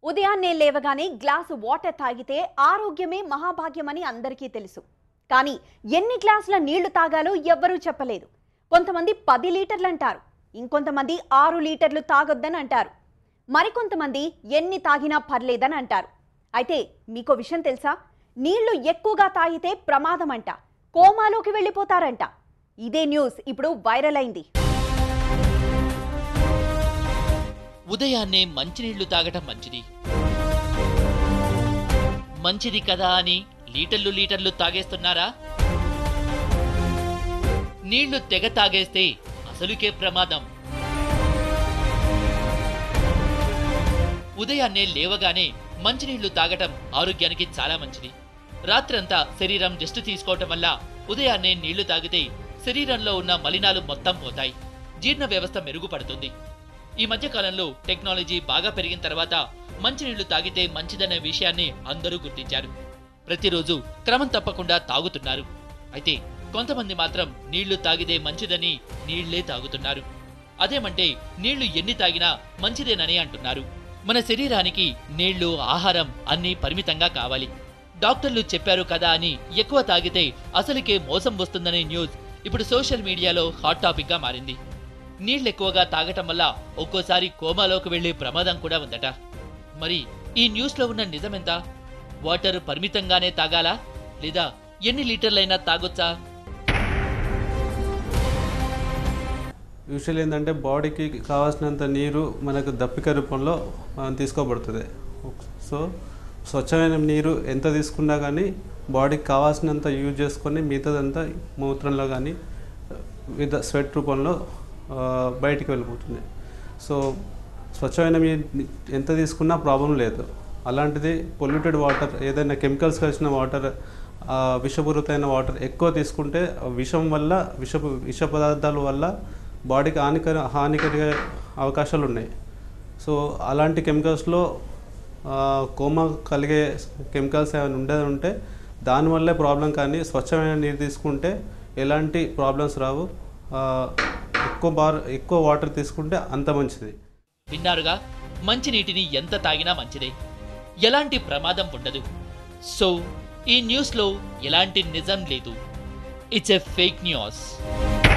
ఉదయాన్నే లేవగానే glass water తాగితే ఆరోగ్యమే మహాభాగ్యమని అందరికీ తెలుసు కానీ ఎన్ని గ్లాసుల నీళ్లు తాగాలో ఎవ్వరూ చెప్పలేదు కొంతమంది పది లీటర్లు అంటారు ఇంకొంతమంది ఆరు లీటర్లు తాగొద్దని అంటారు మరికొంతమంది ఎన్ని తాగినా పర్లేదని అంటారు అయితే మీకో విషయం తెలుసా నీళ్లు ఎక్కువగా తాగితే ప్రమాదం అంట కోమాలోకి వెళ్ళిపోతారంట ఇదే న్యూస్ ఇప్పుడు వైరల్ అయింది ఉదయాన్నే మంచినీళ్లు తాగటం మంచిది మంచిది కదా అని లీటర్లు లీటర్లు తాగేస్తున్నారా నీళ్లు తెగ తాగేస్తే అసలుకే ప్రమాదం ఉదయాన్నే లేవగానే మంచినీళ్లు తాగటం ఆరోగ్యానికి చాలా మంచిది రాత్రంతా శరీరం రెస్ట్ తీసుకోవటం వల్ల ఉదయాన్నే నీళ్లు తాగితే శరీరంలో ఉన్న మలినాలు మొత్తం పోతాయి జీర్ణ వ్యవస్థ మెరుగుపడుతుంది ఈ మధ్య కాలంలో టెక్నాలజీ బాగా పెరిగిన తర్వాత మంచినీళ్లు తాగితే మంచిదనే విషయాన్ని అందరూ గుర్తించారు ప్రతిరోజు క్రమం తప్పకుండా తాగుతున్నారు అయితే కొంతమంది మాత్రం నీళ్లు తాగితే మంచిదని నీళ్లే తాగుతున్నారు అదేమంటే నీళ్లు ఎన్ని తాగినా మంచిదేనని అంటున్నారు మన శరీరానికి నీళ్లు ఆహారం అన్నీ పరిమితంగా కావాలి డాక్టర్లు చెప్పారు కదా అని ఎక్కువ తాగితే అసలుకే మోసం వస్తుందనే న్యూస్ ఇప్పుడు సోషల్ మీడియాలో హాట్ టాపిక్ గా మారింది నీళ్ళు ఎక్కువగా తాగటం వల్ల ఒక్కోసారి కోమాలోకి వెళ్లే ప్రమాదం కూడా ఉందట మరి ఈ న్యూస్లో ఉన్న నిజమెంత వాటర్ పరిమితంగానే తాగాలా లేదా ఎన్ని లీటర్లైనా తాగొచ్చా యూజువల్ ఏంటంటే బాడీకి కావాల్సినంత నీరు మనకు దప్పిక రూపంలో మనం తీసుకోబడుతుంది సో స్వచ్ఛమైన నీరు ఎంత తీసుకున్నా కానీ బాడీకి కావాల్సినంత యూజ్ చేసుకొని మిగతాదంతా మూత్రంలో కానీ వివిధ స్వెట్ రూపంలో ఆ, బయటికి వెళ్ళిపోతుంది సో స్వచ్ఛమైన నీరు ఎంత తీసుకున్నా ప్రాబ్లం లేదు అలాంటిది పొల్యూటెడ్ వాటర్ ఏదైనా కెమికల్స్ కలిసిన వాటర్ విషపూరితమైన వాటర్ ఎక్కువ తీసుకుంటే ఆ విషం వల్ల విష విష పదార్థాల వల్ల బాడీకి హానికర హానికరిగే అవకాశాలు ఉన్నాయి సో అలాంటి కెమికల్స్లో కోమా కలిగే కెమికల్స్ ఏమైనా ఉండేది ఉంటే దానివల్లే ప్రాబ్లం కానీ స్వచ్ఛమైన నీరు తీసుకుంటే ఎలాంటి ప్రాబ్లమ్స్ రావు ఆ, ఎక్కువ బార్ ఎక్కువ వాటర్ తీసుకుంటే అంత మంచిది విన్నారుగా మంచినీటిని ఎంత తాగినా మంచిదే ఎలాంటి ప్రమాదం ఉండదు సో ఈ న్యూస్లో ఎలాంటి నిజం లేదు ఇట్స్ ఎ ఫేక్ న్యూస్